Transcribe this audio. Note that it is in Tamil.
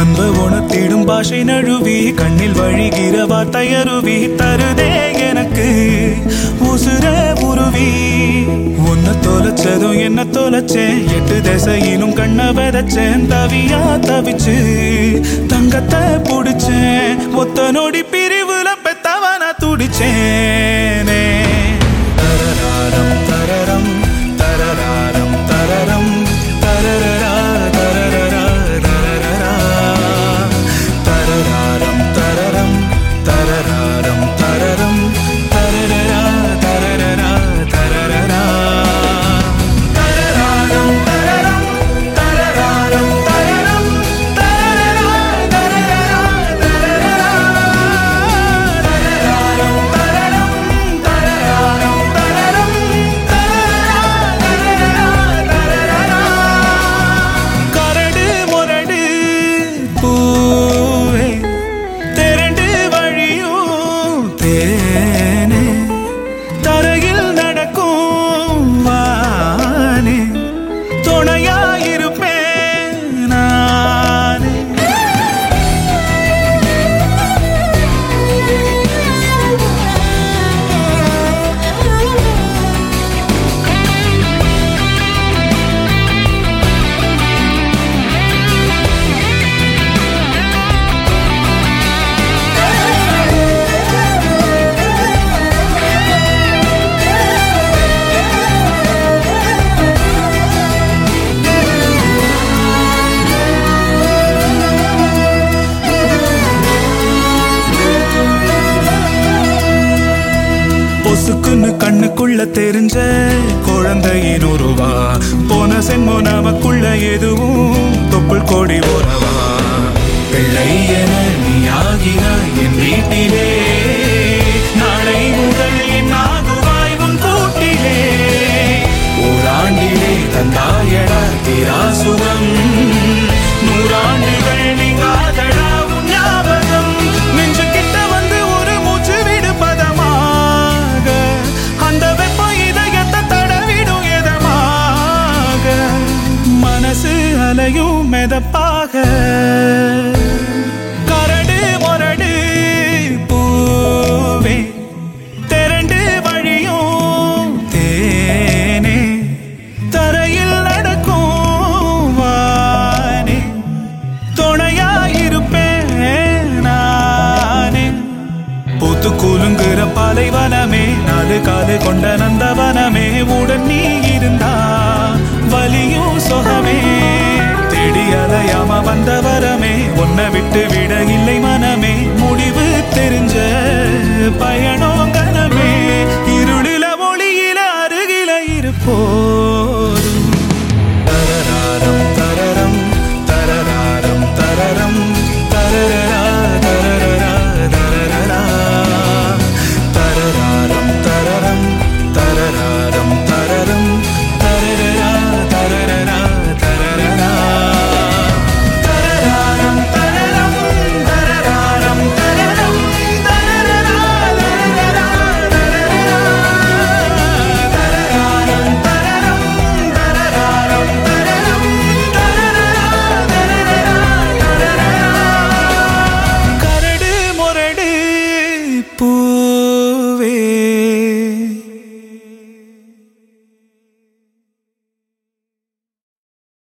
அன்ப உணர்த்திடும் பாஷை நழுவி கண்ணில் வழிகிற வார்த்தையருவி தருதே எனக்கு உசுர உருவி உன்னை தொலைச்சதும் என்ன தொலைச்சேன் எட்டு திசையிலும் கண்ண விதைச்சேன் தவியா தவிச்சு தங்கத்தை புடிச்சேன் ஒத்த நொடி பிரிவுல பெத்தவனா துடிச்சேனே தரராரம் தரரம் தரராரம் தரரம் தரரரா தரரரா தரரரா தரராரம் தரரம் தரராரம் தரரம் தரரரா தரரரா தரரரா தரராரம் தரரம் தரராரம் தரரம் தரரரா தரரரா தரரரா தரராரம் தரரம் தரராரம் தரரம் கரடு முரடு பூவே திரண்டு வழியும் தேனே தரையில் நடக்கும் வானே துணையாயிருப்பேன் நானே பொசுக்குன்னு கண்ணுக்குள்ள தெரிஞ்ச குழந்தையின் உருவா போன சென்மோ நமக்குள்ள எதுவும் தொப்புள் கோடி உறவா பிள்ளை என நீ ஆகினாய் என் வீட்டிலே நாளை முதல் என் ஆகுவாய் உன் கூட்டிலே ஓராண்டிலே தந்தாயடா தீரா சுகம் நூறாண்டுகள் நீங்காதடா உன் ஞாபகம் நெஞ்சு கிட்ட வந்து ஒரு மூச்சு விடு பதமாக அந்த வெப்பம் இதயத்தை தடவிடும் எதமாக மனசு அலையும் மெதப்பாக கரடு முரடு பூவே திரண்டு வழியும் தேனே தரையில் நடக்கும் வானே துணையாயிருப்பேன் நானே பூத்து கூலுங்குற பாலைவனமே நாலு காது கொண்ட நந்த